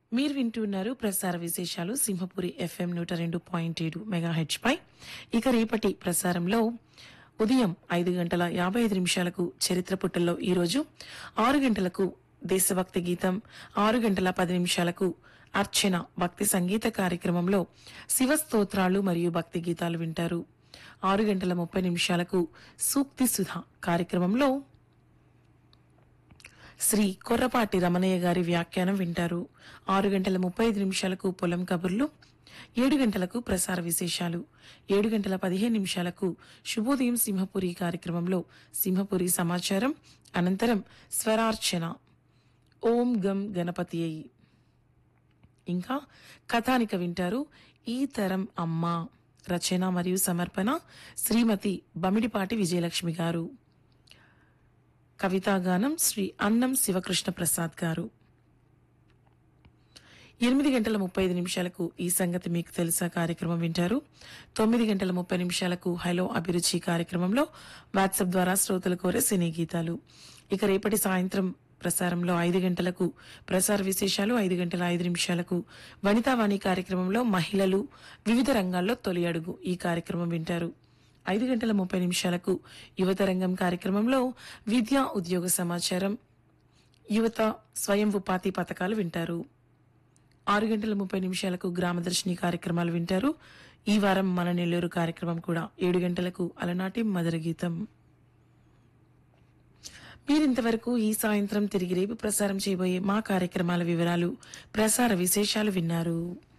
మీరు వింటున్నారు ప్రసార విశేషాలు సింహపురి ఎఫ్ఎం నూట రెండు పాయింట్ ఏడు మెగా హెచ్ పై ఇక రేపటి ప్రసారంలో ఉదయం ఐదు గంటల యాభై ఐదు నిమిషాలకు చరిత్ర పుటల్లో ఈరోజు ఆరు గంటలకు దేశభక్తి గీతం ఆరు గంటల పది నిమిషాలకు అర్చన భక్తి సంగీత కార్యక్రమంలో శివ స్తోత్రాలు మరియు భక్తి గీతాలు వింటారు ఆరు గంటల ముప్పై నిమిషాలకు సూక్తి సుధ కార్యక్రమంలో శ్రీ కొర్రపాటి రమణయ్య గారి వ్యాఖ్యానం వింటారు ఆరు గంటల ముప్పై ఐదు నిమిషాలకు పొలం కబుర్లు ఏడు గంటలకు ప్రసార విశేషాలు ఏడు గంటల పదిహేను నిమిషాలకు శుభోదయం సింహపురి కార్యక్రమంలో సింహపురి సమాచారం అనంతరం స్వరార్చన ఓం గం గణపతి అయి ఇంకా కథానిక వింటారు ఈ తరం అమ్మ రచన మరియు సమర్పణ శ్రీమతి బమిడిపాటి విజయలక్ష్మి గారు కవితాగానం శ్రీ అన్నం శివకృష్ణ ప్రసాద్ గారు ఎనిమిది గంటల ముప్పై ఐదు నిమిషాలకు ఈ సంగతి మీకు తెలుసా కార్యక్రమం వింటారు తొమ్మిది గంటల ముప్పై నిమిషాలకు హలో అభిరుచి కార్యక్రమంలో వాట్సాప్ ద్వారా శ్రోతలు కోరే సినీ గీతాలు ఇక రేపటి సాయంత్రం ప్రసారంలో ఐదు గంటలకు ప్రసార విశేషాలు ఐదు గంటల ఐదు నిమిషాలకు వనితావాణి కార్యక్రమంలో మహిళలు వివిధ రంగాల్లో తొలి అడుగు ఈ కార్యక్రమం వింటారు ఐదు గంటల ముప్పై నిమిషాలకు యువత రంగం కార్యక్రమంలో విద్యా ఉద్యోగ సమాచారం యువత స్వయం ఉపాధి పథకాలు వింటారు ఆరు గంటల ముప్పై నిమిషాలకు గ్రామదర్శిని కార్యక్రమాలు వింటారు ఈ వారం మన నెల్లూరు కార్యక్రమం కూడా ఏడు గంటలకు అలనాటి మధుర గీతం మీరింతవరకు ఈ సాయంత్రం తిరిగి రేపు ప్రసారం చేయబోయే మా కార్యక్రమాల వివరాలు ప్రసార విశేషాలు విన్నారు